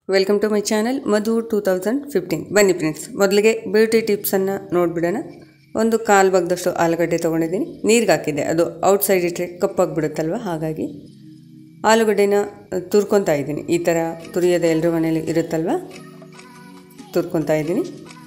welcome to my channel Madhu two thousand fifteen ಬನ್ನಿ friends ಮೊದಲಿಗೆ beauty ಟಿಪ್ಸನ್ನು ನೋಡಿಬಿಡೋಣ ಒಂದು ಕಾಲು ಭಾಗದಷ್ಟು ಆಲೂಗಡ್ಡೆ ತೊಗೊಂಡಿದ್ದೀನಿ ನೀರಿಗೆ ಹಾಕಿದ್ದೆ ಅದು ಔಟ್ಸೈಡ್ ಇಟ್ಟರೆ ಕಪ್ಪಾಗಿಬಿಡುತ್ತಲ್ವ ಹಾಗಾಗಿ ಆಲೂಗಡ್ಡೆನ ತುರ್ಕೊತಾ ಇದ್ದೀನಿ ಈ ಥರ ತುರಿಯೋದು ಎಲ್ಲರ ಮನೇಲಿ ಇರುತ್ತಲ್ವ ತುರ್ಕೊತಾ ಇದ್ದೀನಿ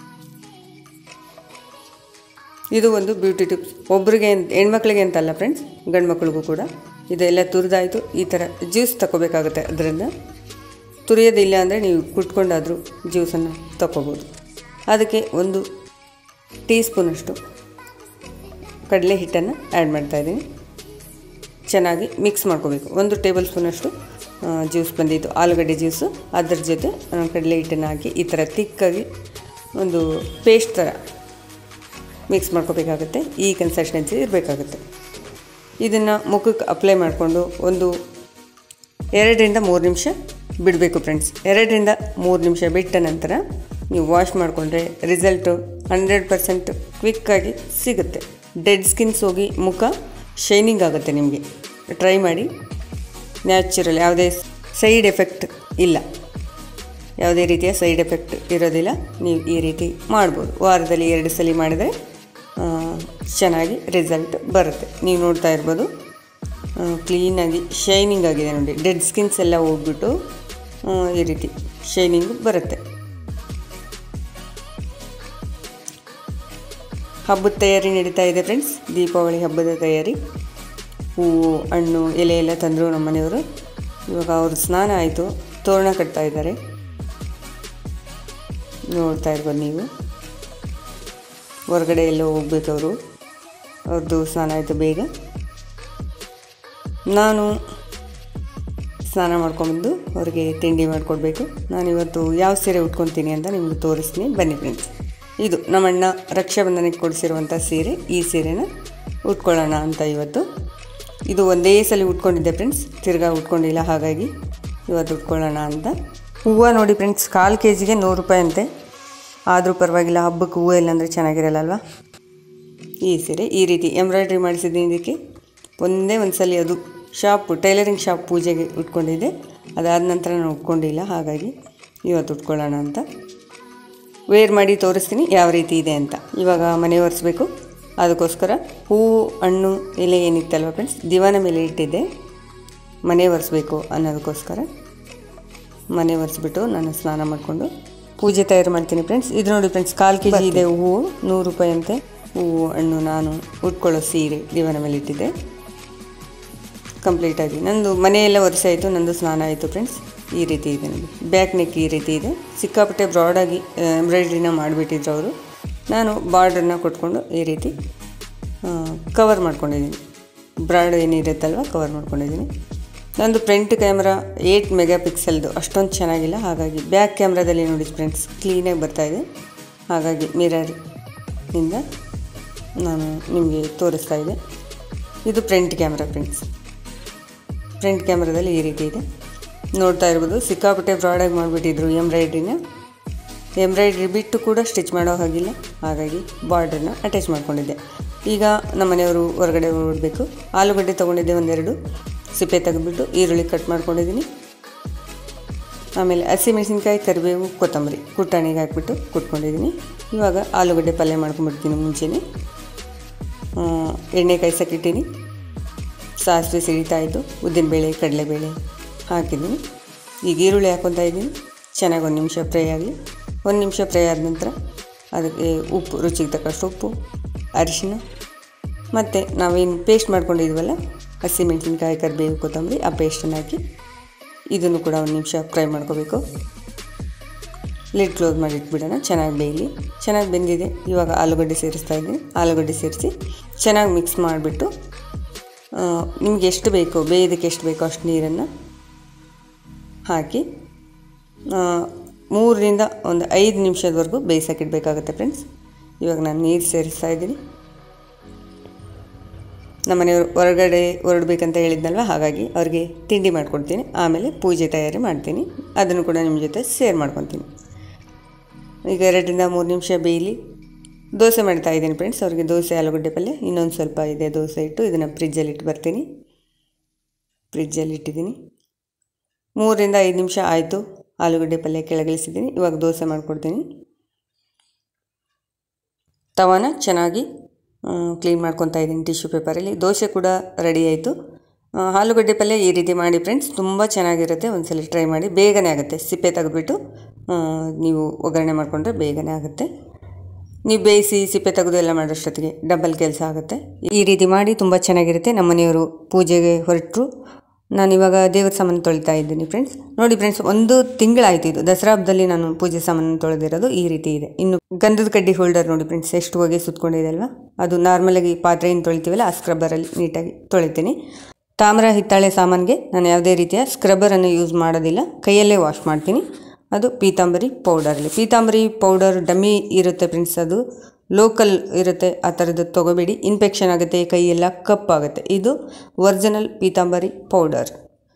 ಇದು ಒಂದು ಬ್ಯೂಟಿ ಟಿಪ್ಸ್ ಒಬ್ರಿಗೆ ಅಂತ ಹೆಣ್ಮಕ್ಳಿಗೆ ಅಂತಲ್ಲ ಫ್ರೆಂಡ್ಸ್ ಗಂಡು ಮಕ್ಳಿಗೂ ಕೂಡ ಇದೆಲ್ಲ ತುರಿದಾಯಿತು ಈ ಥರ ಜ್ಯೂಸ್ ತಗೋಬೇಕಾಗುತ್ತೆ ಅದರಿಂದ ತುರಿಯೋದಿಲ್ಲ ಅಂದರೆ ನೀವು ಕುಟ್ಕೊಂಡಾದರೂ ಜ್ಯೂಸನ್ನು ತಗೋಬೋದು ಅದಕ್ಕೆ ಒಂದು ಟೀ ಸ್ಪೂನಷ್ಟು ಕಡಲೆ ಹಿಟ್ಟನ್ನು ಆ್ಯಡ್ ಮಾಡ್ತಾಯಿದ್ದೀನಿ ಚೆನ್ನಾಗಿ ಮಿಕ್ಸ್ ಮಾಡ್ಕೋಬೇಕು ಒಂದು ಟೇಬಲ್ ಸ್ಪೂನಷ್ಟು ಜ್ಯೂಸ್ ಬಂದಿತ್ತು ಆಲೂಗಡ್ಡೆ ಜ್ಯೂಸು ಅದ್ರ ಜೊತೆ ಆ, ಕಡಲೆ ಹಿಟ್ಟನ್ನು ಹಾಕಿ ಈ ಥರ ತಿಕ್ಕಾಗಿ ಒಂದು ಪೇಸ್ಟ್ ಥರ ಮಿಕ್ಸ್ ಮಾಡ್ಕೋಬೇಕಾಗುತ್ತೆ ಈ ಕನ್ಸಿಸ್ಟೆನ್ಸಿ ಇರಬೇಕಾಗುತ್ತೆ ಇದನ್ನು ಮುಖಕ್ಕೆ ಅಪ್ಲೈ ಮಾಡಿಕೊಂಡು ಒಂದು ಎರಡರಿಂದ ಮೂರು ನಿಮಿಷ ಬಿಡಬೇಕು ಫ್ರೆಂಡ್ಸ್ ಎರಡರಿಂದ ಮೂರು ನಿಮಿಷ ಬಿಟ್ಟ ನಂತರ ನೀವು ವಾಶ್ ಮಾಡಿಕೊಂಡ್ರೆ ರಿಸಲ್ಟು ಹಂಡ್ರೆಡ್ ಪರ್ಸೆಂಟ್ ಕ್ವಿಕ್ಕಾಗಿ ಸಿಗುತ್ತೆ ಡೆಡ್ ಸ್ಕಿನ್ಸ್ ಹೋಗಿ ಮುಖ ಶೈನಿಂಗ್ ಆಗುತ್ತೆ ನಿಮಗೆ ಟ್ರೈ ಮಾಡಿ ನ್ಯಾಚುರಲ್ ಯಾವುದೇ ಸೈಡ್ ಎಫೆಕ್ಟ್ ಇಲ್ಲ ಯಾವುದೇ ರೀತಿಯ ಸೈಡ್ ಎಫೆಕ್ಟ್ ಇರೋದಿಲ್ಲ ನೀವು ಈ ರೀತಿ ಮಾಡ್ಬೋದು ವಾರದಲ್ಲಿ ಎರಡು ಸಲ ಮಾಡಿದರೆ ಆ, ಚೆನ್ನಾಗಿ ರಿಸಲ್ಟ್ ಬರುತ್ತೆ ನೀವು ನೋಡ್ತಾ ಇರ್ಬೋದು ಕ್ಲೀನಾಗಿ ಶೈನಿಂಗ್ ಆಗಿದೆ ನೋಡಿ ಡೆಡ್ ಸ್ಕಿನ್ಸ್ ಎಲ್ಲ ಹೋಗ್ಬಿಟ್ಟು ಆ, ಈ ರೀತಿ ಶೈನಿಂಗ್ ಬರುತ್ತೆ ಹಬ್ಬದ ತಯಾರಿ ನಡೀತಾ ಇದೆ ಫ್ರೆಂಡ್ಸ್ ದೀಪಾವಳಿ ಹಬ್ಬದ ತಯಾರಿ ಹೂವು ಹಣ್ಣು ಎಲೆ ಎಲ್ಲ ತಂದರು ನಮ್ಮ ಮನೆಯವರು ಇವಾಗ ಅವ್ರ ಸ್ನಾನ ಆಯಿತು ತೋರಣ ಕಟ್ತಾ ಇದ್ದಾರೆ ನೋಡ್ತಾ ಇರ್ಬೋದು ನೀವು ಹೊರಗಡೆ ಎಲ್ಲೋ ಹೋಗ್ಬೇಕು ಅವರು ಅವ್ರದ್ದು ಸ್ನಾನ ಆಯಿತು ಬೇಗ ನಾನು ಸ್ನಾನ ಮಾಡ್ಕೊಂಬಂದು ಅವ್ರಿಗೆ ತಿಂಡಿ ಮಾಡಿಕೊಡ್ಬೇಕು ನಾನು ಇವತ್ತು ಯಾವ ಸೀರೆ ಉಟ್ಕೊತೀನಿ ಅಂತ ನಿಮ್ಗೆ ತೋರಿಸ್ತೀನಿ ಬನ್ನಿ ಫ್ರೆಂಡ್ಸ್ ಇದು ನಮ್ಮಣ್ಣ ರಕ್ಷಾಬಂಧನಕ್ಕೆ ಕೊಡಿಸಿರುವಂಥ ಸೀರೆ ಈ ಸೀರೆನ ಉಟ್ಕೊಳ್ಳೋಣ ಅಂತ ಇವತ್ತು ಇದು ಒಂದೇ ಸಲ ಉಟ್ಕೊಂಡಿದ್ದೆ ಫ್ರೆಂಡ್ಸ್ ತಿರ್ಗಾ ಉಟ್ಕೊಂಡಿಲ್ಲ ಹಾಗಾಗಿ ಇವತ್ತು ಉಟ್ಕೊಳ್ಳೋಣ ಅಂತ ಹೂವು ನೋಡಿ ಫ್ರೆಂಡ್ಸ್ ಕಾಲು ಕೆ ಜಿಗೆ ನೂರು ರೂಪಾಯಿ ಅಂತೆ ಆದರೂ ಪರವಾಗಿಲ್ಲ ಹಬ್ಬಕ್ಕೆ ಹೂವು ಇಲ್ಲ ಅಂದರೆ ಚೆನ್ನಾಗಿರಲ್ಲ ಅಲ್ವಾ ಈ ಸೀರೆ ಈ ರೀತಿ ಎಂಬ್ರಾಯ್ಡ್ರಿ ಮಾಡಿಸಿದ್ದೀನಿ ಇದಕ್ಕೆ ಒಂದೇ ಒಂದು ಸಲ ಅದು ಶಾಪು ಟೈಲರಿಂಗ್ ಶಾಪ್ ಪೂಜೆಗೆ ಉಟ್ಕೊಂಡಿದ್ದೆ ಅದಾದ ನಂತರ ನಾನು ಉಟ್ಕೊಂಡಿಲ್ಲ ಹಾಗಾಗಿ ಇವತ್ತು ಉಟ್ಕೊಳ್ಳೋಣ ಅಂತ ವೇರ್ ಮಾಡಿ ತೋರಿಸ್ತೀನಿ ಯಾವ ರೀತಿ ಇದೆ ಅಂತ ಇವಾಗ ಮನೆ ಒರೆಸ್ಬೇಕು ಅದಕ್ಕೋಸ್ಕರ ಹೂವು ಹಣ್ಣು ಎಲೆ ಏನಿತ್ತಲ್ವ ಫ್ರೆಂಡ್ಸ್ ದಿವಾನ ಮೇಲೆ ಇಟ್ಟಿದ್ದೆ ಮನೆ ಒರೆಸ್ಬೇಕು ಅನ್ನೋದಕ್ಕೋಸ್ಕರ ಮನೆ ಒರೆಸ್ಬಿಟ್ಟು ನಾನು ಸ್ನಾನ ಮಾಡಿಕೊಂಡು ಪೂಜೆ ತಯಾರು ಮಾಡ್ತೀನಿ ಫ್ರೆಂಡ್ಸ್ ಇದು ನೋಡಿ ಫ್ರೆಂಡ್ಸ್ ಕಾಲು ಕೆ ಜಿ ಇದೆ ಹೂವು ನೂರು ರೂಪಾಯಿ ಅಂತೆ ಹೂವು ಹಣ್ಣು ನಾನು ಉಟ್ಕೊಳ್ಳೋ ಸೀರೆ ದಿವಾನ ಮೇಲೆ ಇಟ್ಟಿದ್ದೆ ಕಂಪ್ಲೀಟಾಗಿ ನಂದು ಮನೆಯೆಲ್ಲ ಒರೆಸಾಯಿತು ನಂದು ಸ್ನಾನ ಆಯಿತು ಫ್ರೆಂಡ್ಸ್ ಈ ರೀತಿ ಇದೆ ನೋಡಿ ಬ್ಯಾಕ್ ನೆಕ್ ಈ ರೀತಿ ಇದೆ ಸಿಕ್ಕಾಪಟ್ಟೆ ಬ್ರಾಡಾಗಿ ಎಂಬ್ರಾಯ್ಡ್ರಿನ ಮಾಡಿಬಿಟ್ಟಿದ್ರು ಅವರು ನಾನು ಬಾರ್ಡ್ರನ್ನ ಕೊಟ್ಕೊಂಡು ಈ ರೀತಿ ಕವರ್ ಮಾಡ್ಕೊಂಡಿದ್ದೀನಿ ಬ್ರಾಡ್ ಏನಿರುತ್ತಲ್ವ ಕವರ್ ಮಾಡ್ಕೊಂಡಿದ್ದೀನಿ ನಂದು ಫ್ರಂಟ್ ಕ್ಯಾಮ್ರಾ ಏಯ್ಟ್ ಮೆಗಾ ಪಿಕ್ಸೆಲ್ದು ಅಷ್ಟೊಂದು ಚೆನ್ನಾಗಿಲ್ಲ ಹಾಗಾಗಿ ಬ್ಯಾಕ್ ಕ್ಯಾಮ್ರಾದಲ್ಲಿ ನೋಡಿ ಫ್ರೆಂಡ್ಸ್ ಕ್ಲೀನಾಗಿ ಬರ್ತಾಯಿದೆ ಹಾಗಾಗಿ ಮಿರರ್ನಿಂದ ನಾನು ನಿಮಗೆ ತೋರಿಸ್ತಾ ಇದ್ದೆ ಇದು ಫ್ರಂಟ್ ಕ್ಯಾಮ್ರಾ ಫ್ರೆಂಡ್ಸ್ ಫ್ರಂಟ್ ಕ್ಯಾಮ್ರಾದಲ್ಲಿ ಈ ರೀತಿ ಇದೆ ನೋಡ್ತಾ ಇರ್ಬೋದು ಸಿಕ್ಕಾಪಟ್ಟೆ ಬ್ರಾಡಾಗಿ ಮಾಡಿಬಿಟ್ಟಿದ್ರು ಎಂಬ್ರಾಯ್ಡ್ರಿನ ಎಂಬ್ರಾಯ್ಡ್ರಿ ಬಿಟ್ಟು ಕೂಡ ಸ್ಟಿಚ್ ಮಾಡೋ ಹಾಗಿಲ್ಲ ಹಾಗಾಗಿ ಬಾರ್ಡ್ರನ್ನ ಅಟ್ಯಾಚ್ ಮಾಡ್ಕೊಂಡಿದ್ದೆ ಈಗ ನಮ್ಮ ಮನೆಯವರು ಹೊರಗಡೆ ಹೊರಡಬೇಕು ಆಲೂಗಡ್ಡೆ ತೊಗೊಂಡಿದ್ದೆ ಒಂದೆರಡು ಸಿಪ್ಪೆ ತೆಗೆದ್ಬಿಟ್ಟು ಈರುಳ್ಳಿ ಕಟ್ ಮಾಡ್ಕೊಂಡಿದ್ದೀನಿ ಆಮೇಲೆ ಹಸಿಮೆಣಸಿನ್ಕಾಯಿ ಕರಿಬೇವು ಕೊತ್ತಂಬರಿ ಕುಟ್ಟಾಣಿಗೆ ಹಾಕ್ಬಿಟ್ಟು ಕುಟ್ಕೊಂಡಿದ್ದೀನಿ ಇವಾಗ ಆಲೂಗಡ್ಡೆ ಪಲ್ಯ ಮಾಡ್ಕೊಂಡ್ಬಿಡ್ತೀನಿ ಮುಂಚೆನೇ ಆ, ಎಣ್ಣೆ ಕಾಯ್ಸಕ್ಕಿಟ್ಟೀನಿ ಸಾಸಿವೆ ಸಿಡಿತಾ ಇದ್ದು ಉದ್ದಿನಬೇಳೆ ಕಡಲೆಬೇಳೆ ಹಾಕಿದ್ದೀನಿ ಈಗ ಈರುಳ್ಳಿ ಹಾಕ್ಕೊತಾ ಇದ್ದೀನಿ ಚೆನ್ನಾಗಿ ಒಂದು ನಿಮಿಷ ಫ್ರೈ ಆಗಲಿ ಒಂದು ನಿಮಿಷ ಫ್ರೈ ಆದ ನಂತರ ಅದಕ್ಕೆ ಉಪ್ಪು ರುಚಿಗೆ ತಕ್ಕಷ್ಟು ಉಪ್ಪು ಅರಿಶಿನ ಮತ್ತು ನಾವೇನು ಪೇಸ್ಟ್ ಮಾಡ್ಕೊಂಡಿದ್ವಲ್ಲ ಹಸಿಮೆಣಸಿನ್ಕಾಯಿ ಕರಿಬೇವು ಕೊತ್ತಂಬರಿ ಆ ಪೇಸ್ಟನ್ನು ಹಾಕಿ ಇದನ್ನು ಕೂಡ ಒಂದು ನಿಮಿಷ ಫ್ರೈ ಮಾಡ್ಕೋಬೇಕು ಲಿಡ್ ಕ್ಲೋಸ್ ಮಾಡಿ ಇಟ್ಬಿಡೋಣ ಚೆನ್ನಾಗಿ ಬೇಯಲಿ ಚೆನ್ನಾಗಿ ಬೆಂದಿದೆ ಇವಾಗ ಆಲೂಗಡ್ಡೆ ಸೇರಿಸ್ತಾ ಇದ್ದೀನಿ ಆಲೂಗಡ್ಡೆ ಸೇರಿಸಿ ಚೆನ್ನಾಗಿ ಮಿಕ್ಸ್ ಮಾಡಿಬಿಟ್ಟು ನಿಮ್ಗೆ ಎಷ್ಟು ಬೇಕೋ ಬೇಯೋದಕ್ಕೆ ಎಷ್ಟು ಬೇಕೋ ಅಷ್ಟು ನೀರನ್ನು ಹಾಕಿ ಆ, ಮೂರರಿಂದ ಒಂದು ಐದು ನಿಮಿಷದವರೆಗೂ ಬೇಯಿಸೋಕ್ಕಿಡಬೇಕಾಗುತ್ತೆ ಫ್ರೆಂಡ್ಸ್ ಇವಾಗ ನಾನು ನೀರು ಸೇರಿಸ್ತಾ ಇದ್ದೀನಿ ನಮ್ಮ ಮನೆಯವರು ಹೊರಗಡೆ ಹೊರಡ್ಬೇಕಂತ ಹೇಳಿದ್ನಲ್ವ ಹಾಗಾಗಿ ಅವ್ರಿಗೆ ತಿಂಡಿ ಮಾಡಿಕೊಡ್ತೀನಿ ಆಮೇಲೆ ಪೂಜೆ ತಯಾರಿ ಮಾಡ್ತೀನಿ ಅದನ್ನು ಕೂಡ ನಿಮ್ಮ ಜೊತೆ ಶೇರ್ ಮಾಡ್ಕೊತೀನಿ ಈಗ ಎರಡರಿಂದ ಮೂರು ನಿಮಿಷ ಬೇಯಲಿ ದೋಸೆ ಮಾಡ್ತಾ ಇದ್ದೀನಿ ಫ್ರೆಂಡ್ಸ್ ಅವ್ರಿಗೆ ದೋಸೆ ಆಲೂಗಡ್ಡೆ ಪಲ್ಯ ಇನ್ನೊಂದು ಸ್ವಲ್ಪ ಇದೆ ದೋಸೆ ಇಟ್ಟು ಇದನ್ನು ಫ್ರಿಜ್ಜಲ್ಲಿ ಇಟ್ಟು ಬರ್ತೀನಿ ಫ್ರಿಜ್ಜಲ್ಲಿ ಇಟ್ಟಿದ್ದೀನಿ ಮೂರರಿಂದ ಐದು ನಿಮಿಷ ಆಯಿತು ಆಲೂಗಡ್ಡೆ ಪಲ್ಯ ಕೆಳಗಿಳಿಸಿದ್ದೀನಿ ಇವಾಗ ದೋಸೆ ಮಾಡಿಕೊಡ್ತೀನಿ ತವಾನ ಚೆನ್ನಾಗಿ ಕ್ಲೀನ್ ಮಾಡ್ಕೊತಾ ಇದ್ದೀನಿ ಟಿಶ್ಯೂ ಪೇಪರಲ್ಲಿ ದೋಸೆ ಕೂಡ ರೆಡಿ ಆಯಿತು ಆ, ಆಲೂಗಡ್ಡೆ ಪಲ್ಯ ಈ ರೀತಿ ಮಾಡಿ ಫ್ರೆಂಡ್ಸ್ ತುಂಬ ಚೆನ್ನಾಗಿರುತ್ತೆ ಒಂದ್ಸಲ ಟ್ರೈ ಮಾಡಿ ಬೇಗನೆ ಆಗುತ್ತೆ ಸಿಪ್ಪೆ ತೆಗೆದುಬಿಟ್ಟು ಆ, ನೀವು ಒಗ್ಗರಣೆ ಮಾಡಿಕೊಂಡ್ರೆ ಬೇಗನೆ ಆಗುತ್ತೆ ನೀವು ಬೇಯಿಸಿ ಸಿಪ್ಪೆ ತೆಗೆದು ಎಲ್ಲ ಮಾಡೋಷ್ಟೊತ್ತಿಗೆ ಡಬಲ್ ಕೆಲಸ ಆಗುತ್ತೆ ಈ ರೀತಿ ಮಾಡಿ ತುಂಬ ಚೆನ್ನಾಗಿರುತ್ತೆ ನಮ್ಮ ಮನೆಯವರು ಪೂಜೆಗೆ ಹೊರಟರು ನಾನು ಇವಾಗ ದೇವರ ಸಾಮಾನು ತೊಳಿತಾ ಇದ್ದೀನಿ ಫ್ರೆಂಡ್ಸ್ ನೋಡಿ ಫ್ರೆಂಡ್ಸ್ ಒಂದು ತಿಂಗಳಾಯ್ತು ಇದು ದಸರಾ ಹಬ್ಬದಲ್ಲಿ ನಾನು ಪೂಜೆ ಸಾಮಾನು ತೊಳೆದಿರೋದು ಈ ರೀತಿ ಇದೆ ಇನ್ನು ಗಂಧದ ಕಡ್ಡಿ ಹೋಲ್ಡರ್ ನೋಡಿ ಫ್ರೆಂಡ್ಸ್ ಎಷ್ಟು ಹೊಗೆ ಸುತ್ಕೊಂಡಿದೆ ಅಲ್ವಾ ಅದು ನಾರ್ಮಲಾಗಿ ಪಾತ್ರೆಯನ್ನು ತೊಳಿತೀವಲ್ಲ ಆ ಸ್ಕ್ರಬ್ಬರಲ್ಲಿ ನೀಟಾಗಿ ತೊಳಿತೀನಿ ತಾಮ್ರ ಹಿತ್ತಾಳೆ ಸಾಮಾನಿಗೆ ನಾನು ಯಾವುದೇ ರೀತಿಯ ಸ್ಕ್ರಬ್ಬರನ್ನು ಯೂಸ್ ಮಾಡೋದಿಲ್ಲ ಕೈಯಲ್ಲೇ ವಾಶ್ ಮಾಡ್ತೀನಿ ಅದು ಪೀತಾಂಬರಿ ಪೌಡರಲ್ಲಿ ಪೀತಾಂಬರಿ ಪೌಡರ್ ಡಮ್ಮಿ ಇರುತ್ತೆ ಫ್ರೆಂಡ್ಸ್ ಅದು ಲೋಕಲ್ ಇರುತ್ತೆ ಆ ಥರದ್ದು ತೊಗೋಬೇಡಿ ಇನ್ಫೆಕ್ಷನ್ ಆಗುತ್ತೆ ಕೈಯೆಲ್ಲ ಕಪ್ಪಾಗುತ್ತೆ ಇದು ಒರಿಜಿನಲ್ ಪೀತಾಂಬರಿ ಪೌಡರ್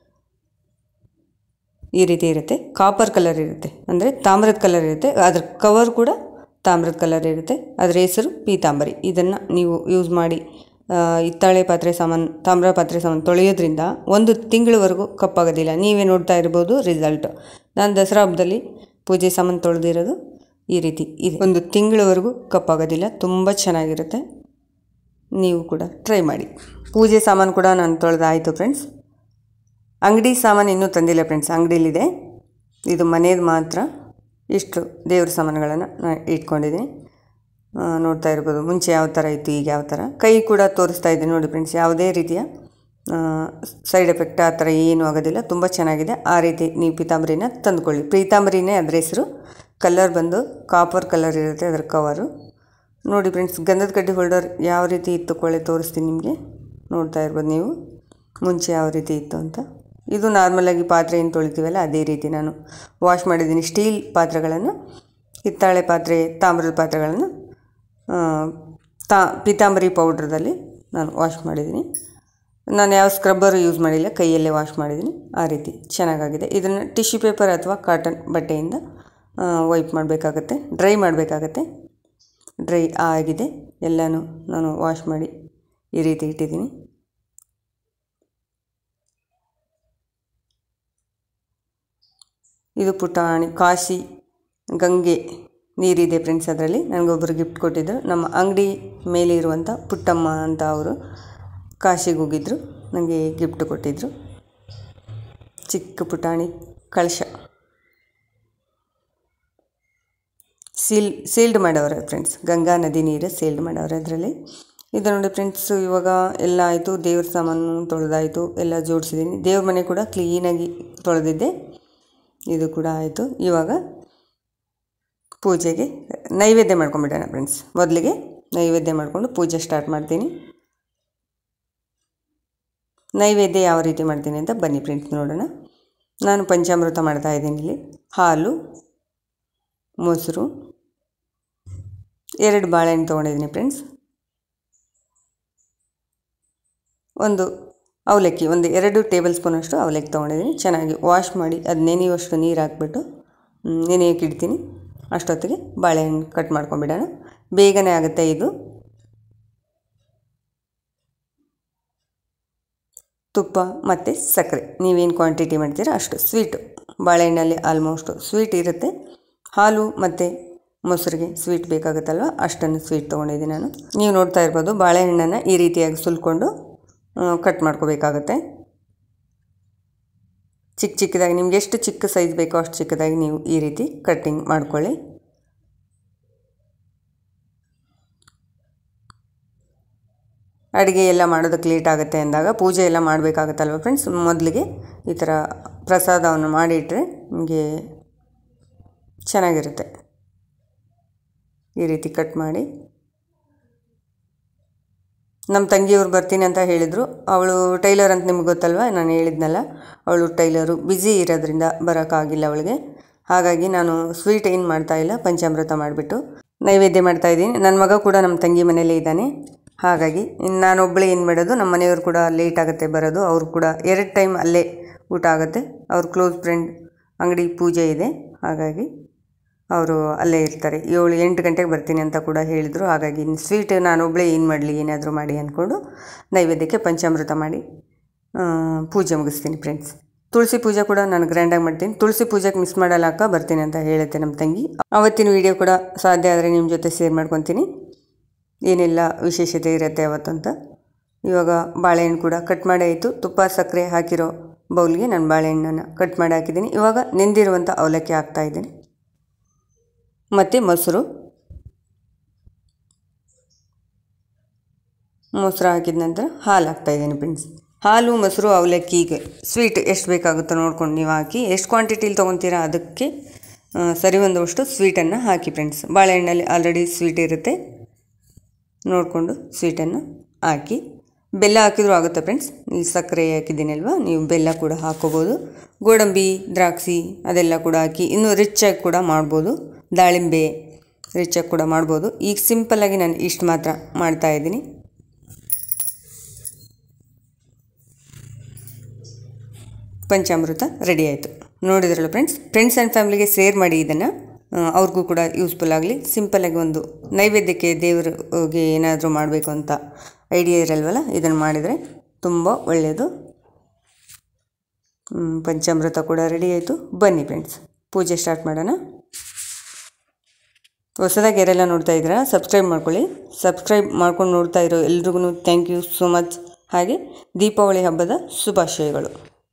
ಈ ರೀತಿ ಇರುತ್ತೆ ಕಾಪರ್ ಕಲರ್ ಇರುತ್ತೆ ಅಂದರೆ ತಾಮ್ರದ ಕಲರ್ ಇರುತ್ತೆ ಅದ್ರ ಕವರ್ ಕೂಡ ತಾಮ್ರದ ಕಲರ್ ಇರುತ್ತೆ ಅದರ ಹೆಸರು ಪೀತಾಂಬರಿ ಇದನ್ನು ನೀವು ಯೂಸ್ ಮಾಡಿ ಆ, ಹಿತ್ತಾಳೆ ಪಾತ್ರೆ ಸಾಮಾನು ತಾಮ್ರ ಪಾತ್ರೆ ಸಾಮಾನು ತೊಳೆಯೋದ್ರಿಂದ ಒಂದು ತಿಂಗಳವರೆಗೂ ಕಪ್ಪಾಗೋದಿಲ್ಲ ನೀವೇ ನೋಡ್ತಾ ಇರ್ಬೋದು ರಿಸಲ್ಟ್ ನಾನು ದಸರಾ ಹಬ್ಬದಲ್ಲಿ ಪೂಜೆ ಸಾಮಾನು ತೊಳೆದಿರೋದು ಈ ರೀತಿ ಇದೆ ಒಂದು ತಿಂಗಳವರೆಗೂ ಕಪ್ಪಾಗೋದಿಲ್ಲ ತುಂಬ ಚೆನ್ನಾಗಿರುತ್ತೆ ನೀವು ಕೂಡ ಟ್ರೈ ಮಾಡಿ ಪೂಜೆ ಸಾಮಾನು ಕೂಡ ನಾನು ತೊಳೆದಾಯಿತು ಫ್ರೆಂಡ್ಸ್ ಅಂಗಡಿ ಸಾಮಾನು ಇನ್ನೂ ತಂದಿಲ್ಲ ಫ್ರೆಂಡ್ಸ್ ಅಂಗಡಿಲಿದೆ ಇದು ಮನೇದು ಮಾತ್ರ ಇಷ್ಟು ದೇವ್ರ ಸಾಮಾನುಗಳನ್ನು ನಾನು ಇಟ್ಕೊಂಡಿದ್ದೀನಿ ಆ, ನೋಡ್ತಾ ಇರ್ಬೋದು ಮುಂಚೆ ಯಾವ ಥರ ಇತ್ತು ಈಗ ಯಾವ ಥರ ಕೈ ಕೂಡ ತೋರಿಸ್ತಾ ಇದ್ದೀನಿ ನೋಡಿ ಫ್ರೆಂಡ್ಸ್ ಯಾವುದೇ ರೀತಿಯ ಸೈಡ್ ಎಫೆಕ್ಟ್ ಆ ಥರ ಏನೂ ಆಗೋದಿಲ್ಲ ತುಂಬ ಚೆನ್ನಾಗಿದೆ ಆ ರೀತಿ ನೀವು ಪೀತಾಂಬರಿನ ತಂದುಕೊಳ್ಳಿ ಪೀತಾಂಬರಿನೇ ಅದರ ಹೆಸರು ಕಲರ್ ಬಂದು ಕಾಪರ್ ಕಲರ್ ಇರುತ್ತೆ ಅದರ ಕವರು ನೋಡಿ ಫ್ರೆಂಡ್ಸ್ ಗಂಧದ ಕಡ್ಡಿ ಹೋಲ್ಡರ್ ಯಾವ ರೀತಿ ಇತ್ತು ಕೊಳ್ಳೆ ತೋರಿಸ್ತೀನಿ ನಿಮಗೆ ನೋಡ್ತಾ ಇರ್ಬೋದು ನೀವು ಮುಂಚೆ ಯಾವ ರೀತಿ ಇತ್ತು ಅಂತ ಇದು ನಾರ್ಮಲಾಗಿ ಪಾತ್ರೆ ಏನು ತೊಳಿತೀವಲ್ಲ ಅದೇ ರೀತಿ ನಾನು ವಾಶ್ ಮಾಡಿದ್ದೀನಿ ಸ್ಟೀಲ್ ಪಾತ್ರೆಗಳನ್ನು ಹಿತ್ತಾಳೆ ಪಾತ್ರೆ ತಾಮ್ರದ ಪಾತ್ರೆಗಳನ್ನು ಆ, ತಾ ಪೀತಾಂಬರಿ ಪೌಡ್ರದಲ್ಲಿ ನಾನು ವಾಶ್ ಮಾಡಿದ್ದೀನಿ ನಾನು ಯಾವ ಸ್ಕ್ರಬ್ಬರು ಯೂಸ್ ಮಾಡಿಲ್ಲ ಕೈಯಲ್ಲೇ ವಾಶ್ ಮಾಡಿದ್ದೀನಿ ಆ ರೀತಿ ಚೆನ್ನಾಗಾಗಿದೆ ಇದನ್ನು ಟಿಶ್ಯೂ ಪೇಪರ್ ಅಥವಾ ಕಾಟನ್ ಬಟ್ಟೆಯಿಂದ ವೈಪ್ ಮಾಡಬೇಕಾಗತ್ತೆ ಡ್ರೈ ಮಾಡಬೇಕಾಗತ್ತೆ ಡ್ರೈ ಆಗಿದೆ ಎಲ್ಲನೂ ನಾನು ವಾಶ್ ಮಾಡಿ ಈ ರೀತಿ ಇಟ್ಟಿದ್ದೀನಿ ಇದು ಪುಟಾಣಿ ಕಾಶಿ ಗಂಗೆ ನೀರಿದೆ ಫ್ರೆಂಡ್ಸ್ ಅದರಲ್ಲಿ ನನಗೊಬ್ಬರು ಗಿಫ್ಟ್ ಕೊಟ್ಟಿದ್ದರು ನಮ್ಮ ಅಂಗಡಿ ಮೇಲೆ ಇರುವಂಥ ಪುಟ್ಟಮ್ಮ ಅಂತ ಅವರು ಕಾಶಿಗೆ ಹೋಗಿದ್ದರು ನನಗೆ ಗಿಫ್ಟ್ ಕೊಟ್ಟಿದ್ದರು ಚಿಕ್ಕ ಪುಟಾಣಿ ಕಳಶ ಸೀಲ್ ಸೀಲ್ಡ್ ಮಾಡವ್ರೆ ಫ್ರೆಂಡ್ಸ್ ಗಂಗಾ ನದಿ ನೀರು ಸೀಲ್ಡ್ ಮಾಡವ್ರೆ ಅದರಲ್ಲಿ ಇದು ನೋಡಿ ಫ್ರೆಂಡ್ಸ್ ಇವಾಗ ಎಲ್ಲ ಆಯಿತು ದೇವ್ರ ಸಾಮಾನು ತೊಳೆದಾಯಿತು ಎಲ್ಲ ಜೋಡಿಸಿದ್ದೀನಿ ದೇವ್ರ ಮನೆ ಕೂಡ ಕ್ಲೀನಾಗಿ ತೊಳೆದಿದ್ದೆ ಇದು ಕೂಡ ಆಯಿತು ಇವಾಗ ಪೂಜೆಗೆ ನೈವೇದ್ಯ ಮಾಡ್ಕೊಂಬಿಡೋಣ ಫ್ರೆಂಡ್ಸ್ ಮೊದಲಿಗೆ ನೈವೇದ್ಯ ಮಾಡಿಕೊಂಡು ಪೂಜೆ ಸ್ಟಾರ್ಟ್ ಮಾಡ್ತೀನಿ ನೈವೇದ್ಯ ಯಾವ ರೀತಿ ಮಾಡ್ತೀನಿ ಅಂತ ಬನ್ನಿ ಫ್ರೆಂಡ್ಸ್ ನೋಡೋಣ ನಾನು ಪಂಚಾಮೃತ ಮಾಡ್ತಾ ಇದ್ದೀನಿ ಇಲ್ಲಿ ಹಾಲು ಮೊಸರು ಎರಡು ಬಾಳೆಹಣ್ಣು ತೊಗೊಂಡಿದ್ದೀನಿ ಫ್ರೆಂಡ್ಸ್ ಒಂದು ಅವಲಕ್ಕಿ ಒಂದು ಎರಡು ಟೇಬಲ್ ಸ್ಪೂನಷ್ಟು ಅವಲಕ್ಕಿ ತೊಗೊಂಡಿದ್ದೀನಿ ಚೆನ್ನಾಗಿ ವಾಶ್ ಮಾಡಿ ಅದು ನೆನೆಯುವಷ್ಟು ನೀರು ಹಾಕ್ಬಿಟ್ಟು ಮ್, ನೆನೆಯೋಕೆ ಇಡ್ತೀನಿ ಅಷ್ಟೊತ್ತಿಗೆ ಬಾಳೆಹಣ್ಣು ಕಟ್ ಮಾಡ್ಕೊಂಬಿಡೋಣ ಬೇಗನೆ ಆಗುತ್ತೆ ಇದು ತುಪ್ಪ ಮತ್ತು ಸಕ್ಕರೆ ನೀವೇನು ಕ್ವಾಂಟಿಟಿ ಮಾಡ್ತೀರೋ ಅಷ್ಟು ಸ್ವೀಟು ಬಾಳೆಹಣ್ಣಲ್ಲಿ ಆಲ್ಮೋಸ್ಟು ಸ್ವೀಟ್ ಇರುತ್ತೆ ಹಾಲು ಮತ್ತು ಮೊಸರಿಗೆ ಸ್ವೀಟ್ ಬೇಕಾಗುತ್ತಲ್ವ ಅಷ್ಟನ್ನು ಸ್ವೀಟ್ ತೊಗೊಂಡಿದ್ದೀನಿ ನಾನು ನೀವು ನೋಡ್ತಾ ಇರ್ಬೋದು ಬಾಳೆಹಣ್ಣನ್ನು ಈ ರೀತಿಯಾಗಿ ಸುಲ್ಕೊಂಡು ಕಟ್ ಮಾಡ್ಕೋಬೇಕಾಗತ್ತೆ ಚಿಕ್ಕ ಚಿಕ್ಕದಾಗಿ ನಿಮ್ಗೆ ಎಷ್ಟು ಚಿಕ್ಕ ಸೈಜ್ ಬೇಕೋ ಅಷ್ಟು ಚಿಕ್ಕದಾಗಿ ನೀವು ಈ ರೀತಿ ಕಟ್ಟಿಂಗ್ ಮಾಡ್ಕೊಳ್ಳಿ ಅಡುಗೆ ಎಲ್ಲ ಮಾಡೋದಕ್ಕೆ ಲೇಟ್ ಆಗುತ್ತೆ ಅಂದಾಗ ಪೂಜೆ ಎಲ್ಲ ಮಾಡಬೇಕಾಗತ್ತಲ್ವ ಫ್ರೆಂಡ್ಸ್ ಮೊದಲಿಗೆ ಈ ಥರ ಪ್ರಸಾದವನ್ನು ಮಾಡಿಟ್ರೆ ನಿಮಗೆ ಚೆನ್ನಾಗಿರುತ್ತೆ ಈ ರೀತಿ ಕಟ್ ಮಾಡಿ ನಮ್ಮ ತಂಗಿಯವ್ರು ಬರ್ತೀನಿ ಅಂತ ಹೇಳಿದರು ಅವಳು ಟೈಲರ್ ಅಂತ ನಿಮ್ಗೆ ಗೊತ್ತಲ್ವ ನಾನು ಹೇಳಿದ್ನಲ್ಲ ಅವಳು ಟೈಲರು ಬ್ಯುಸಿ ಇರೋದ್ರಿಂದ ಬರೋಕ್ಕಾಗಿಲ್ಲ ಅವಳಿಗೆ ಹಾಗಾಗಿ ನಾನು ಸ್ವೀಟ್ ಏನು ಮಾಡ್ತಾ ಇಲ್ಲ ಪಂಚಾಮೃತ ಮಾಡಿಬಿಟ್ಟು ನೈವೇದ್ಯ ಮಾಡ್ತಾ ಇದ್ದೀನಿ ನನ್ನ ಮಗ ಕೂಡ ನಮ್ಮ ತಂಗಿ ಮನೇಲೇ ಇದ್ದಾನೆ ಹಾಗಾಗಿ ಇನ್ನು ನಾನೊಬ್ಬಳೇ ಏನು ಮಾಡೋದು ನಮ್ಮ ಮನೆಯವರು ಕೂಡ ಲೇಟ್ ಆಗುತ್ತೆ ಬರೋದು ಅವರು ಕೂಡ ಎರಡು ಟೈಮ್ ಅಲ್ಲೇ ಊಟ ಆಗುತ್ತೆ ಅವ್ರ ಕ್ಲೋಸ್ ಫ್ರೆಂಡ್ ಅಂಗಡಿ ಪೂಜೆ ಇದೆ ಹಾಗಾಗಿ ಅವರು ಅಲ್ಲೇ ಇರ್ತಾರೆ ಏಳು ಎಂಟು ಗಂಟೆಗೆ ಬರ್ತೀನಿ ಅಂತ ಕೂಡ ಹೇಳಿದರು ಹಾಗಾಗಿ ಇನ್ನು ಸ್ವೀಟ್ ನಾನೊಬ್ಬಳೇ ಏನು ಮಾಡಲಿ ಏನಾದರೂ ಮಾಡಿ ಅಂದ್ಕೊಂಡು ನೈವೇದ್ಯಕ್ಕೆ ಪಂಚಾಮೃತ ಮಾಡಿ ಆ, ಪೂಜೆ ಮುಗಿಸ್ತೀನಿ ಫ್ರೆಂಡ್ಸ್ ತುಳಸಿ ಪೂಜೆ ಕೂಡ ನಾನು ಗ್ರ್ಯಾಂಡಾಗಿ ಮಾಡ್ತೀನಿ ತುಳಸಿ ಪೂಜೆಗೆ ಮಿಸ್ ಮಾಡಲ್ಲ ಅಕ್ಕ ಬರ್ತೀನಿ ಅಂತ ಹೇಳುತ್ತೆ ನಮ್ಮ ತಂಗಿ ಅವತ್ತಿನ ವಿಡಿಯೋ ಕೂಡ ಸಾಧ್ಯ ಆದರೆ ನಿಮ್ಮ ಜೊತೆ ಶೇರ್ ಮಾಡ್ಕೊತೀನಿ ಏನೆಲ್ಲ ವಿಶೇಷತೆ ಇರುತ್ತೆ ಅವತ್ತಂತ ಇವಾಗ ಬಾಳೆಹಣ್ಣು ಕೂಡ ಕಟ್ ಮಾಡಿ ಆಯಿತು ತುಪ್ಪ ಸಕ್ಕರೆ ಹಾಕಿರೋ ಬೌಲ್ಗೆ ನಾನು ಬಾಳೆಹಣ್ಣನ್ನು ಕಟ್ ಮಾಡಿ ಹಾಕಿದ್ದೀನಿ ಇವಾಗ ನೆಂದಿರುವಂಥ ಅವಲಕ್ಕಿ ಹಾಕ್ತಾ ಇದ್ದೀನಿ ಮತ್ತು ಮೊಸರು ಮೊಸರು ಹಾಕಿದ ನಂತರ ಹಾಲು ಹಾಕ್ತಾಯಿದ್ದೀನಿ ಫ್ರೆಂಡ್ಸ್ ಹಾಲು ಮೊಸರು ಅವಲಕ್ಕಿಗೆ ಸ್ವೀಟ್ ಎಷ್ಟು ಬೇಕಾಗುತ್ತೋ ನೋಡ್ಕೊಂಡು ನೀವು ಹಾಕಿ ಎಷ್ಟು ಕ್ವಾಂಟಿಟಿಲಿ ತೊಗೊತೀರಾ ಅದಕ್ಕೆ ಆ, ಸರಿ ಒಂದಷ್ಟು ಸ್ವೀಟನ್ನು ಹಾಕಿ ಫ್ರೆಂಡ್ಸ್ ಬಾಳೆಹಣ್ಣಲ್ಲಿ ಆಲ್ರೆಡಿ ಸ್ವೀಟ್ ಇರುತ್ತೆ ನೋಡಿಕೊಂಡು ಸ್ವೀಟನ್ನು ಹಾಕಿ ಬೆಲ್ಲ ಹಾಕಿದ್ರೂ ಆಗುತ್ತೆ ಫ್ರೆಂಡ್ಸ್ ಈ ಸಕ್ಕರೆ ಹಾಕಿದ್ದೀನಿ ಅಲ್ವಾ ನೀವು ಬೆಲ್ಲ ಕೂಡ ಹಾಕೋಬೋದು ಗೋಡಂಬಿ ದ್ರಾಕ್ಷಿ ಅದೆಲ್ಲ ಕೂಡ ಹಾಕಿ ಇನ್ನೂ ರಿಚಾಗಿ ಕೂಡ ಮಾಡ್ಬೋದು ದಾಳಿಂಬೆ ರಿಚಾಗಿ ಕೂಡ ಮಾಡ್ಬೋದು ಈಗ ಸಿಂಪಲ್ಲಾಗಿ ನಾನು ಇಷ್ಟು ಮಾತ್ರ ಮಾಡ್ತಾಯಿದ್ದೀನಿ ಪಂಚಾಮೃತ ರೆಡಿ ಆಯಿತು ನೋಡಿದ್ರಲ್ಲ ಫ್ರೆಂಡ್ಸ್ ಫ್ರೆಂಡ್ಸ್ ಆ್ಯಂಡ್ ಫ್ಯಾಮಿಲಿಗೆ ಶೇರ್ ಮಾಡಿ ಇದನ್ನು ಅವ್ರಿಗೂ ಕೂಡ ಯೂಸ್ಫುಲ್ ಆಗಲಿ ಸಿಂಪಲ್ಲಾಗಿ ಒಂದು ನೈವೇದ್ಯಕ್ಕೆ ದೇವರಿಗೆ ಏನಾದರೂ ಮಾಡಬೇಕು ಅಂತ ಐಡಿಯಾ ಇರಲ್ವಲ್ಲ ಇದನ್ನು ಮಾಡಿದರೆ ತುಂಬ ಒಳ್ಳೆಯದು ಹ್ಮ್, ಪಂಚಾಮೃತ ಕೂಡ ರೆಡಿ ಆಯಿತು ಬನ್ನಿ ಫ್ರೆಂಡ್ಸ್ ಪೂಜೆ ಸ್ಟಾರ್ಟ್ ಮಾಡೋಣ ಹೊಸದಾಗಿ ಯಾರೆಲ್ಲ ನೋಡ್ತಾ ಇದ್ದೀರಾ ಸಬ್ಸ್ಕ್ರೈಬ್ ಮಾಡ್ಕೊಳ್ಳಿ ಸಬ್ಸ್ಕ್ರೈಬ್ ಮಾಡ್ಕೊಂಡು ನೋಡ್ತಾ ಇರೋ ಎಲ್ರಿಗೂ ಥ್ಯಾಂಕ್ ಯು ಸೋ ಮಚ್ ಹಾಗೆ ದೀಪಾವಳಿ ಹಬ್ಬದ ಶುಭಾಶಯಗಳು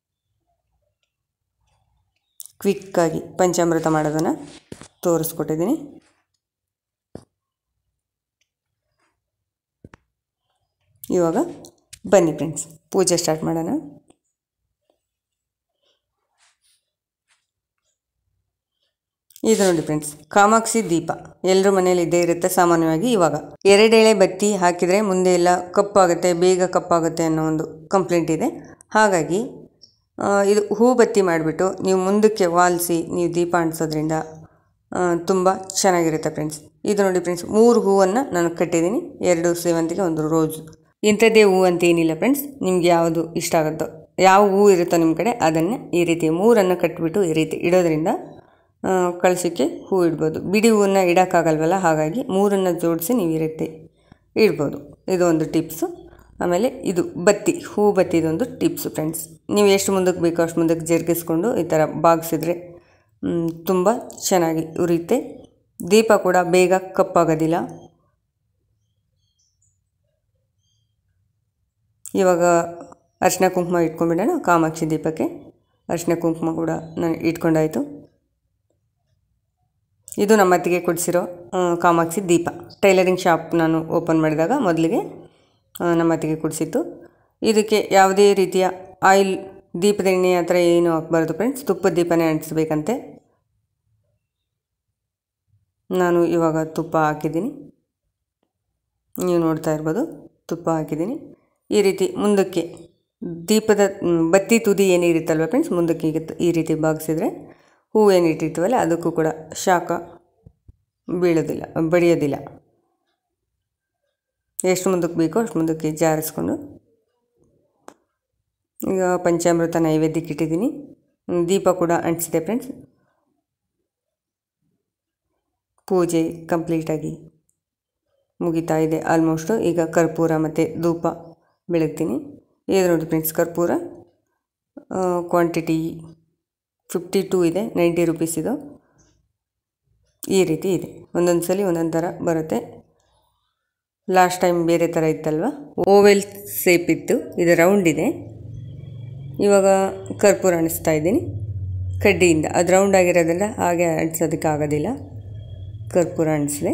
ಕ್ವಿಕ್ಕಾಗಿ ಪಂಚಾಮೃತ ಮಾಡೋದನ್ನು ತೋರಿಸ್ಕೊಟ್ಟಿದ್ದೀನಿ ಇವಾಗ ಬನ್ನಿ ಫ್ರೆಂಡ್ಸ್ ಪೂಜೆ ಸ್ಟಾರ್ಟ್ ಮಾಡೋಣ ಇದು ನೋಡಿ ಫ್ರೆಂಡ್ಸ್ ಕಾಮಾಕ್ಷಿ ದೀಪ ಎಲ್ಲರ ಮನೇಲಿ ಇದ್ದೇ ಇರುತ್ತೆ ಸಾಮಾನ್ಯವಾಗಿ ಇವಾಗ ಎರಡೆಳೆ ಬತ್ತಿ ಹಾಕಿದರೆ ಮುಂದೆ ಎಲ್ಲ ಕಪ್ಪಾಗುತ್ತೆ ಬೇಗ ಕಪ್ಪಾಗುತ್ತೆ ಅನ್ನೋ ಒಂದು ಕಂಪ್ಲೇಂಟ್ ಇದೆ ಹಾಗಾಗಿ ಆ, ಇದು ಹೂ ಬತ್ತಿ ಮಾಡಿಬಿಟ್ಟು ನೀವು ಮುಂದಕ್ಕೆ ವಾಲಿಸಿ ನೀವು ದೀಪ ಅಂಟಿಸೋದ್ರಿಂದ ತುಂಬ ಚೆನ್ನಾಗಿರುತ್ತೆ ಫ್ರೆಂಡ್ಸ್ ಇದು ನೋಡಿ ಫ್ರೆಂಡ್ಸ್ ಮೂರು ಹೂವನ್ನು ನಾನು ಕಟ್ಟಿದ್ದೀನಿ ಎರಡು ಸೇವಂತಿಗೆ ಒಂದು ರೋಸ್ ಇಂಥದ್ದೇ ಹೂ ಅಂತ ಏನಿಲ್ಲ ಫ್ರೆಂಡ್ಸ್ ನಿಮ್ಗೆ ಯಾವುದು ಇಷ್ಟ ಆಗುತ್ತೋ ಯಾವ ಹೂ ಇರುತ್ತೋ ನಿಮ್ಮ ಕಡೆ ಅದನ್ನು ಈ ರೀತಿ ಮೂರನ್ನು ಕಟ್ಟಿಬಿಟ್ಟು ಈ ರೀತಿ ಇಡೋದ್ರಿಂದ ಆ, ಕಳಶಕ್ಕೆ ಹೂ ಇಡ್ಬೋದು ಬಿಡಿ ಹೂವನ್ನು ಇಡೋಕ್ಕಾಗಲ್ವಲ್ಲ ಹಾಗಾಗಿ ಮೂರನ್ನು ಜೋಡಿಸಿ ನೀವು ಈ ರೀತಿ ಇಡ್ಬೋದು ಇದು ಒಂದು ಟಿಪ್ಸು ಆಮೇಲೆ ಇದು ಬತ್ತಿ ಹೂ ಬತ್ತಿದೊಂದು ಟಿಪ್ಸು ಫ್ರೆಂಡ್ಸ್ ನೀವು ಎಷ್ಟು ಮುಂದಕ್ಕೆ ಬೇಕೋ ಅಷ್ಟು ಮುಂದಕ್ಕೆ ಜರುಗಿಸ್ಕೊಂಡು ಈ ಥರ ಬಾಗಿಸಿದ್ರೆ ತುಂಬ ಚೆನ್ನಾಗಿ ಉರಿಯುತ್ತೆ ದೀಪ ಕೂಡ ಬೇಗ ಕಪ್ಪಾಗೋದಿಲ್ಲ ಇವಾಗ ಅರಿಶಿನ ಕುಂಕುಮ ಇಟ್ಕೊಂಡ್ಬಿಡೋಣ ಕಾಮಾಕ್ಷಿ ದೀಪಕ್ಕೆ ಅರಿಶಿನ ಕುಂಕುಮ ಕೂಡ ನಾನು ಇಟ್ಕೊಂಡಾಯಿತು ಇದು ನಮ್ಮ ಅತ್ತಿಗೆ ಕೊಡಿಸಿರೋ ಕಾಮಾಕ್ಷಿ ದೀಪ ಟೈಲರಿಂಗ್ ಶಾಪ್ ನಾನು ಓಪನ್ ಮಾಡಿದಾಗ ಮೊದಲಿಗೆ ಆ, ನಮ್ಮ ಅತ್ತಿಗೆ ಕೊಡಿಸಿತ್ತು ಇದಕ್ಕೆ ಯಾವುದೇ ರೀತಿಯ ಆಯಿಲ್ ದೀಪದ ಎಣ್ಣೆ ಆ ಥರ ಏನು ಹಾಕ್ಬಾರ್ದು ಫ್ರೆಂಡ್ಸ್ ತುಪ್ಪದ ದೀಪನೇ ಅಂಟಿಸ್ಬೇಕಂತೆ ನಾನು ಇವಾಗ ತುಪ್ಪ ಹಾಕಿದ್ದೀನಿ ನೀವು ನೋಡ್ತಾ ಇರ್ಬೋದು ತುಪ್ಪ ಹಾಕಿದ್ದೀನಿ ಈ ರೀತಿ ಮುಂದಕ್ಕೆ ದೀಪದ ಮ್, ಬತ್ತಿ ತುದಿ ಏನಿರುತ್ತಲ್ವ ಫ್ರೆಂಡ್ಸ್ ಮುಂದಕ್ಕೆ ಈಗ ಈ ರೀತಿ ಬಾಗಿಸಿದ್ರೆ ಹೂವು ಏನಿಟ್ಟಿರ್ತೀವಲ್ಲ ಅದಕ್ಕೂ ಕೂಡ ಶಾಖ ಬೀಳೋದಿಲ್ಲ ಬಡಿಯೋದಿಲ್ಲ ಎಷ್ಟು ಮುಂದಕ್ಕೆ ಬೇಕೋ ಅಷ್ಟು ಮುಂದಕ್ಕೆ ಜಾರಿಸ್ಕೊಂಡು ಈಗ ಪಂಚಾಮೃತ ನೈವೇದ್ಯಕ್ಕೆ ಇಟ್ಟಿದ್ದೀನಿ ಹ್ಮ್, ದೀಪ ಕೂಡ ಅಂಟಿಸಿದೆ ಫ್ರೆಂಡ್ಸ್ ಪೂಜೆ ಕಂಪ್ಲೀಟಾಗಿ ಮುಗಿತಾ ಇದೆ ಆಲ್ಮೋಸ್ಟು ಈಗ ಕರ್ಪೂರ ಮತ್ತು ಧೂಪ ಬೆಳಗ್ತೀನಿ ಇದು ನೋಡಿ ಫ್ರೆಂಡ್ಸ್ ಕರ್ಪೂರ ಕ್ವಾಂಟಿಟಿ ಫಿಫ್ಟಿ ಟೂ ಇದೆ ನೈಂಟಿ ರುಪೀಸ್ ಇದು ಈ ರೀತಿ ಇದೆ ಒಂದೊಂದು ಸಲ ಒಂದೊಂದು ಥರ ಬರುತ್ತೆ ಲಾಸ್ಟ್ ಟೈಮ್ ಬೇರೆ ಥರ ಇತ್ತಲ್ವ ಓವೆಲ್ ಸೇಪ್ ಇತ್ತು ಇದು ರೌಂಡ್ ಇದೆ ಇವಾಗ ಕರ್ಪೂರ ಅಣಿಸ್ತಾ ಇದ್ದೀನಿ ಕಡ್ಡಿಯಿಂದ ಅದು ರೌಂಡ್ ಆಗಿರೋದ್ರಿಂದ ಹಾಗೆ ಅಂಟಿಸೋದಕ್ಕೆ ಆಗೋದಿಲ್ಲ ಕರ್ಪೂರ ಅಣಿಸಿದೆ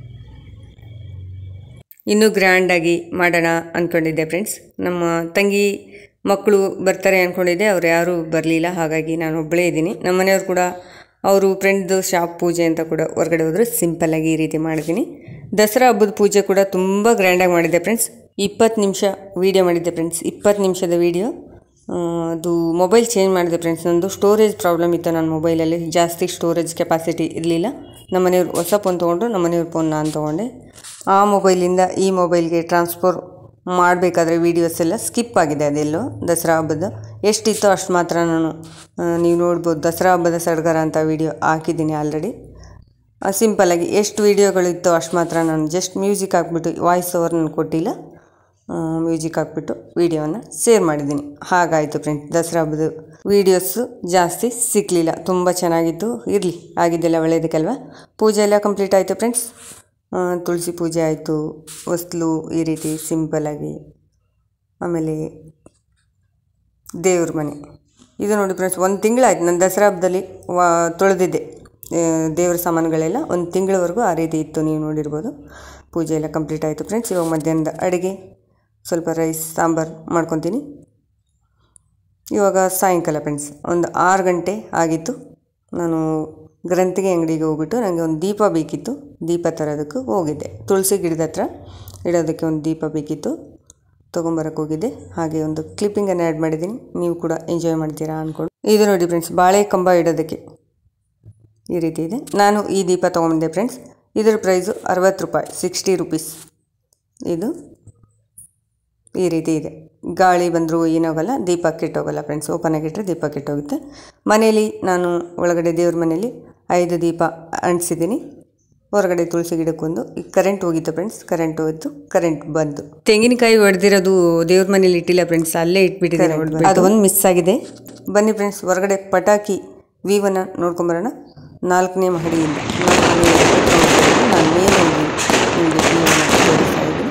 ಇನ್ನೂ ಗ್ರ್ಯಾಂಡಾಗಿ ಮಾಡೋಣ ಅಂದ್ಕೊಂಡಿದ್ದೆ ಫ್ರೆಂಡ್ಸ್ ನಮ್ಮ ತಂಗಿ ಮಕ್ಕಳು ಬರ್ತಾರೆ ಅಂದ್ಕೊಂಡಿದ್ದೆ ಅವ್ರು ಯಾರೂ ಬರಲಿಲ್ಲ ಹಾಗಾಗಿ ನಾನು ಒಬ್ಬಳೇ ಇದ್ದೀನಿ ನಮ್ಮ ಮನೆಯವ್ರು ಕೂಡ ಅವರು ಫ್ರೆಂಡ್ದು ಶಾಪ್ ಪೂಜೆ ಅಂತ ಕೂಡ ಹೊರಗಡೆ ಹೋದ್ರು ಸಿಂಪಲ್ಲಾಗಿ ಈ ರೀತಿ ಮಾಡಿದ್ದೀನಿ ದಸರಾ ಹಬ್ಬದ ಪೂಜೆ ಕೂಡ ತುಂಬ ಗ್ರ್ಯಾಂಡಾಗಿ ಮಾಡಿದ್ದೆ ಫ್ರೆಂಡ್ಸ್ ಇಪ್ಪತ್ತು ನಿಮಿಷ ವೀಡಿಯೋ ಮಾಡಿದ್ದೆ ಫ್ರೆಂಡ್ಸ್ ಇಪ್ಪತ್ತು ನಿಮಿಷದ ವೀಡಿಯೋ ಅದು ಮೊಬೈಲ್ ಚೇಂಜ್ ಮಾಡಿದೆ ಫ್ರೆಂಡ್ಸ್ ನಂದು ಸ್ಟೋರೇಜ್ ಪ್ರಾಬ್ಲಮ್ ಇತ್ತು ನನ್ನ ಮೊಬೈಲಲ್ಲಿ ಜಾಸ್ತಿ ಸ್ಟೋರೇಜ್ ಕೆಪಾಸಿಟಿ ಇರಲಿಲ್ಲ ನಮ್ಮ ಮನೆಯವ್ರು ಹೊಸ ಫೋನ್ ತೊಗೊಂಡ್ರು ನಮ್ಮ ಮನೆಯವ್ರ ಫೋನ್ ನಾನು ತೊಗೊಂಡೆ ಆ ಮೊಬೈಲಿಂದ ಈ ಮೊಬೈಲ್ಗೆ ಟ್ರಾನ್ಸ್ಫರ್ ಮಾಡಬೇಕಾದ್ರೆ ವೀಡಿಯೋಸ್ ಎಲ್ಲ ಸ್ಕಿಪ್ ಆಗಿದೆ ಅದೆಲ್ಲೋ ದಸರಾ ಹಬ್ಬದ ಎಷ್ಟಿತ್ತೋ ಅಷ್ಟು ಮಾತ್ರ ನಾನು ಆ, ನೀವು ನೋಡ್ಬೋದು ದಸರಾ ಹಬ್ಬದ ಸಡಗರ ಅಂತ ವೀಡಿಯೋ ಹಾಕಿದ್ದೀನಿ ಆಲ್ರೆಡಿ ಸಿಂಪಲ್ಲಾಗಿ ಎಷ್ಟು ವೀಡಿಯೋಗಳಿತ್ತೋ ಅಷ್ಟು ಮಾತ್ರ ನಾನು ಜಸ್ಟ್ ಮ್ಯೂಸಿಕ್ ಹಾಕ್ಬಿಟ್ಟು ವಾಯ್ಸ್ ಓವರ್ ನಾನು ಕೊಟ್ಟಿಲ್ಲ ಮ್ಯೂಸಿಕ್ ಹಾಕ್ಬಿಟ್ಟು ವೀಡಿಯೋನ ಶೇರ್ ಮಾಡಿದ್ದೀನಿ ಹಾಗಾಯಿತು ಫ್ರೆಂಡ್ ದಸರಾ ಹಬ್ಬದ ವೀಡಿಯೋಸು ಜಾಸ್ತಿ ಸಿಕ್ಕಲಿಲ್ಲ ತುಂಬ ಚೆನ್ನಾಗಿತ್ತು ಇರಲಿ ಆಗಿದ್ದೆಲ್ಲ ಒಳ್ಳೆಯದಕ್ಕಲ್ವ ಪೂಜೆ ಎಲ್ಲ ಕಂಪ್ಲೀಟ್ ಆಯಿತು ಫ್ರೆಂಡ್ಸ್ ತುಳಸಿ ಪೂಜೆ ಆಯಿತು ಹೊಸ್ಲು ಈ ರೀತಿ ಸಿಂಪಲ್ಲಾಗಿ ಆಮೇಲೆ ದೇವ್ರ ಮನೆ ಇದು ನೋಡಿ ಫ್ರೆಂಡ್ಸ್ ಒಂದು ತಿಂಗಳಾಯ್ತು ನಾನು ದಸರಾ ಹಬ್ಬದಲ್ಲಿ ವಾ ತೊಳೆದಿದ್ದೆ ಆ, ದೇವ್ರ ಸಾಮಾನುಗಳೆಲ್ಲ ಒಂದು ತಿಂಗಳವರೆಗೂ ಆ ರೀತಿ ಇತ್ತು ನೀವು ನೋಡಿರ್ಬೋದು ಪೂಜೆ ಎಲ್ಲ ಕಂಪ್ಲೀಟ್ ಆಯಿತು ಫ್ರೆಂಡ್ಸ್ ಇವಾಗ ಮಧ್ಯಾಹ್ನದ ಅಡುಗೆ ಸ್ವಲ್ಪ ರೈಸ್ ಸಾಂಬಾರು ಮಾಡ್ಕೊತೀನಿ ಇವಾಗ ಸಾಯಂಕಾಲ ಫ್ರೆಂಡ್ಸ್ ಒಂದು ಆರು ಗಂಟೆ ಆಗಿತ್ತು ನಾನು ಗ್ರಂಥಿಗೆ ಅಂಗಡಿಗೆ ಹೋಗ್ಬಿಟ್ಟು ನನಗೆ ಒಂದು ದೀಪ ಬೇಕಿತ್ತು ದೀಪ ತರೋದಕ್ಕೆ ಹೋಗಿದ್ದೆ ತುಳಸಿ ಗಿಡದ ಹತ್ರ ಇಡೋದಕ್ಕೆ ಒಂದು ದೀಪ ಬೇಕಿತ್ತು ತೊಗೊಂಬರಕ್ಕೆ ಹೋಗಿದ್ದೆ ಹಾಗೆ ಒಂದು ಕ್ಲಿಪ್ಪಿಂಗನ್ನು ಆ್ಯಡ್ ಮಾಡಿದ್ದೀನಿ ನೀವು ಕೂಡ ಎಂಜಾಯ್ ಮಾಡ್ತೀರಾ ಅಂದ್ಕೊಂಡು ಇದು ನೋಡಿ ಫ್ರೆಂಡ್ಸ್ ಬಾಳೆ ಕಂಬ ಇಡೋದಕ್ಕೆ ಈ ರೀತಿ ಇದೆ ನಾನು ಈ ದೀಪ ತೊಗೊಂಡಿದ್ದೆ ಫ್ರೆಂಡ್ಸ್ ಇದರ ಪ್ರೈಸು ಅರವತ್ತು ರೂಪಾಯಿ ಸಿಕ್ಸ್ಟಿ ರುಪೀಸ್ ಇದು ಈ ರೀತಿ ಇದೆ ಗಾಳಿ ಬಂದರೂ ಏನಾಗಲ್ಲ ದೀಪ ಕೆಟ್ಟೋಗಲ್ಲ ಫ್ರೆಂಡ್ಸ್ ಓಪನ್ ಆಗಿಟ್ಟರೆ ದೀಪ ಕೆಟ್ಟೋಗುತ್ತೆ ಮನೆಯಲ್ಲಿ ನಾನು ಒಳಗಡೆ ದೇವ್ರ ಮನೆಯಲ್ಲಿ ಐದು ದೀಪ ಅಂಟಿಸಿದ್ದೀನಿ ಹೊರಗಡೆ ತುಳಸಿ ಗಿಡಕ್ಕೊಂದು ಈಗ ಕರೆಂಟ್ ಹೋಗಿತ್ತು ಫ್ರೆಂಡ್ಸ್ ಕರೆಂಟ್ ಹೋಯ್ತು ಕರೆಂಟ್ ಬಂತು ತೆಂಗಿನಕಾಯಿ ಹೊಡೆದಿರೋದು ದೇವ್ರ ಮನೇಲಿ ಇಟ್ಟಿಲ್ಲ ಫ್ರೆಂಡ್ಸ್ ಅಲ್ಲೇ ಇಟ್ಬಿಟ್ಟಿದ್ದೀನಿ ಅದು ಒಂದು ಮಿಸ್ ಆಗಿದೆ ಬನ್ನಿ ಫ್ರೆಂಡ್ಸ್ ಹೊರಗಡೆ ಪಟಾಕಿ ವೀವನ್ನ ನೋಡ್ಕೊಂಬರೋಣ ನಾಲ್ಕನೇ ಮಹಡಿಯಿಂದ ನಾಲ್ಕನೇ ಮಹಡಿಯಿಂದ ನಾನು ಮೇಲೆ ಹೋಗಿ ನಿಮಗೆ ವಿವನ್ನ ತೋರಿಸ್ತಾ ಇದ್ದೀನಿ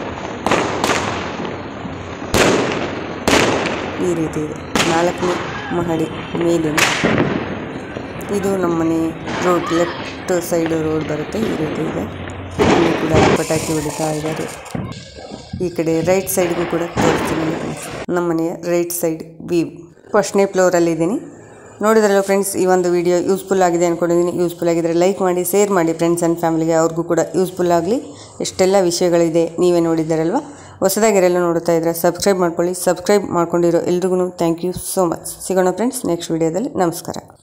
ಈ ರೀತಿ ಇದೆ ನಾಲ್ಕನೇ ಮಹಡಿ ಮೇಲಿನ ಇದು ನಮ್ಮ ಮನೆ ರೋಡ್ ಲೆಫ್ಟ್ ಸೈಡ್ ರೋಡ್ ಬರುತ್ತೆ ಈ ರೀತಿ ಇದೆ ಇಲ್ಲಿ ಕೂಡ ಪಟಾಕಿ ಹೊಡಿತಾ ಇದ್ದಾರೆ ಈ ಕಡೆ ರೈಟ್ ಸೈಡ್ಗೂ ಕೂಡ ತೋರಿಸ್ತೀನಿ ಫ್ರೆಂಡ್ಸ್ ನಮ್ಮ ಮನೆಯ ರೈಟ್ ಸೈಡ್ ವ್ಯೂ ಫಸ್ಟ್ನೇ ಫ್ಲೋರಲ್ಲಿದ್ದೀನಿ ನೋಡಿದ್ರಲ್ಲ ಫ್ರೆಂಡ್ಸ್ ಈ ಒಂದು ವಿಡಿಯೋ ಯೂಸ್ಫುಲ್ ಆಗಿದೆ ಅಂದ್ಕೊಂಡಿದ್ದೀನಿ ಯೂಸ್ಫುಲ್ ಆಗಿದ್ದರೆ ಲೈಕ್ ಮಾಡಿ ಶೇರ್ ಮಾಡಿ ಫ್ರೆಂಡ್ಸ್ ಆ್ಯಂಡ್ ಫ್ಯಾಮಿಲಿಗೆ ಅವ್ರಿಗೂ ಕೂಡ ಯೂಸ್ಫುಲ್ ಆಗಲಿ ಎಷ್ಟೆಲ್ಲ ವಿಷಯಗಳಿದೆ ನೀವೇ ನೋಡಿದ್ದೀರಲ್ವ ಹೊಸದಾಗಿರೆಲ್ಲ ನೋಡ್ತಾ ಇದ್ದರೆ ಸಬ್ಸ್ಕ್ರೈಬ್ ಮಾಡ್ಕೊಳ್ಳಿ ಸಬ್ಸ್ಕ್ರೈಬ್ ಮಾಡ್ಕೊಂಡಿರೋ ಎಲ್ರಿಗೂ ಥ್ಯಾಂಕ್ ಯು ಸೋ ಮಚ್ ಸಿಗೋಣ ಫ್ರೆಂಡ್ಸ್ ನೆಕ್ಸ್ಟ್ ವಿಡಿಯೋದಲ್ಲಿ ನಮಸ್ಕಾರ